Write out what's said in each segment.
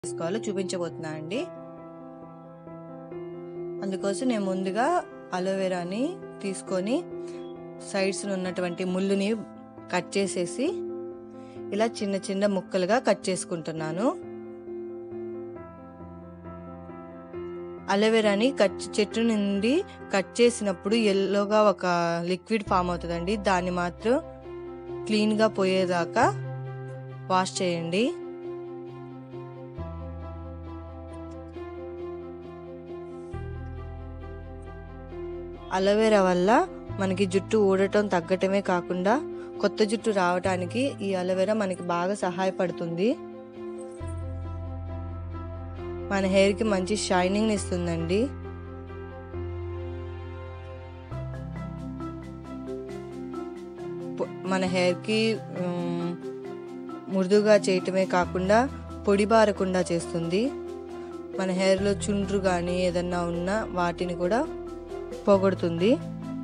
చేసుకోవాలో చూపించబోతున్నా అండి అందుకోసం నేను ముందుగా అలోవెరాని తీసుకొని సైడ్స్ ఉన్నటువంటి ముళ్ళుని కట్ చేసేసి ఇలా చిన్న చిన్న ముక్కలుగా కట్ చేసుకుంటున్నాను అలోవెరాని కట్ చెట్టు నుండి కట్ చేసినప్పుడు ఎల్లోగా ఒక లిక్విడ్ ఫామ్ అవుతుందండి దాన్ని మాత్రం క్లీన్గా పోయేదాకా వాష్ చేయండి అలోవెరా వల్ల మనకి జుట్టు ఊడటం తగ్గటమే కాకుండా కొత్త జుట్టు రావటానికి ఈ అలోవెరా మనకి బాగా సహాయపడుతుంది మన హెయిర్కి మంచి షైనింగ్ ఇస్తుందండి మన హెయిర్కి మృదుగా చేయటమే కాకుండా పొడి బారకుండా చేస్తుంది మన హెయిర్లో చుండ్రు కానీ ఏదన్నా ఉన్నా వాటిని కూడా పోగొడుతుంది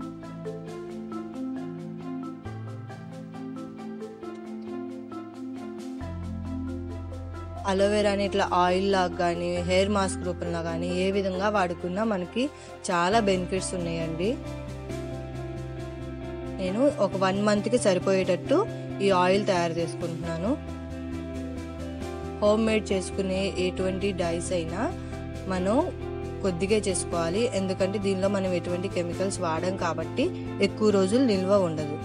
అలోవెరాని ఇట్లా ఆయిల్ లాగా కానీ హెయిర్ మాస్క్ రూపంలో కానీ ఏ విధంగా వాడుకున్నా మనకి చాలా బెనిఫిట్స్ ఉన్నాయండి నేను ఒక వన్ మంత్కి సరిపోయేటట్టు ఈ ఆయిల్ తయారు చేసుకుంటున్నాను హోమ్ మేడ్ చేసుకునే ఎటువంటి డైస్ అయినా మనం కొద్దిగా చేసుకోవాలి ఎందుకంటే దీనిలో మనం ఎటువంటి కెమికల్స్ వాడం కాబట్టి ఎక్కువ రోజులు నిల్వ ఉండదు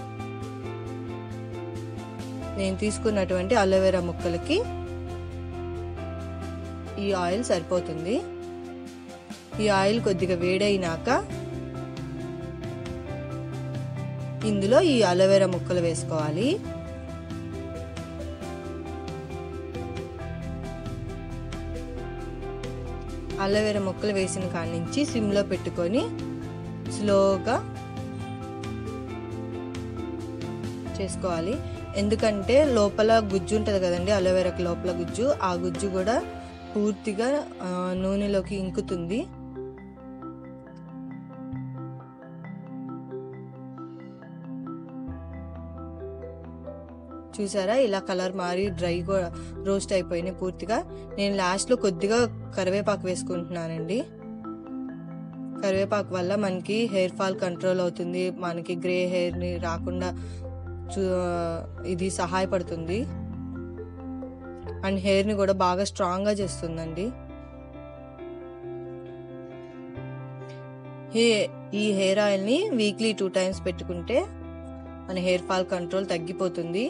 నేను తీసుకున్నటువంటి అలోవెరా ముక్కలకి ఈ ఆయిల్ సరిపోతుంది ఈ ఆయిల్ కొద్దిగా వేడైనాక ఇందులో ఈ అలోవెరా ముక్కలు వేసుకోవాలి అలోవెరా ముక్కలు వేసిన కాడి నుంచి సిమ్లో పెట్టుకొని స్లోగా చేసుకోవాలి ఎందుకంటే లోపల గుజ్జు ఉంటుంది కదండి అలోవెరాకి లోపల గుజ్జు ఆ గుజ్జు కూడా పూర్తిగా నూనెలోకి ఇంకుతుంది చూసారా ఇలా కలర్ మారి డ్రై కూడా రోస్ట్ అయిపోయినాయి పూర్తిగా నేను లాస్ట్లో కొద్దిగా కరివేపాకు వేసుకుంటున్నానండి కరివేపాకు వల్ల మనకి హెయిర్ ఫాల్ కంట్రోల్ అవుతుంది మనకి గ్రే హెయిర్ని రాకుండా ఇది సహాయపడుతుంది అండ్ హెయిర్ని కూడా బాగా స్ట్రాంగ్గా చేస్తుందండి హే ఈ హెయిర్ ఆయిల్ని వీక్లీ టూ టైమ్స్ పెట్టుకుంటే మన హెయిర్ ఫాల్ కంట్రోల్ తగ్గిపోతుంది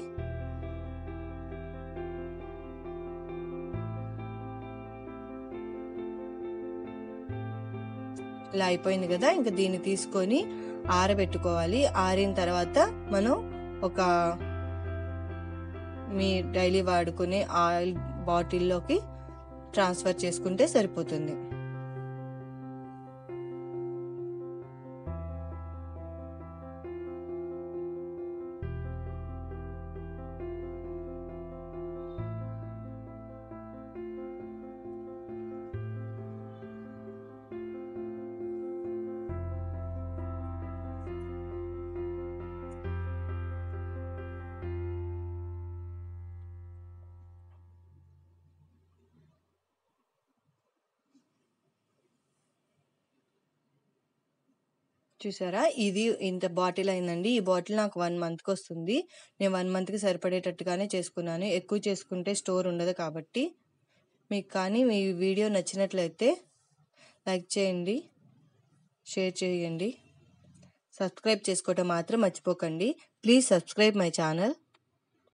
ఇలా అయిపోయింది కదా ఇంకా దీన్ని తీసుకొని ఆరబెట్టుకోవాలి ఆరిన తర్వాత మనం ఒక మీ డైలీ వాడుకునే ఆయిల్ బాటిల్లోకి ట్రాన్స్ఫర్ చేసుకుంటే సరిపోతుంది చూసారా ఇది ఇంత బాటిల్ అయిందండి ఈ బాటిల్ నాకు వన్ మంత్కి వస్తుంది నేను వన్ మంత్కి సరిపడేటట్టుగానే చేసుకున్నాను ఎక్కువ చేసుకుంటే స్టోర్ ఉండదు కాబట్టి మీకు కానీ మీ వీడియో నచ్చినట్లయితే లైక్ చేయండి షేర్ చేయండి సబ్స్క్రైబ్ చేసుకోవటం మాత్రం మర్చిపోకండి ప్లీజ్ సబ్స్క్రైబ్ మై ఛానల్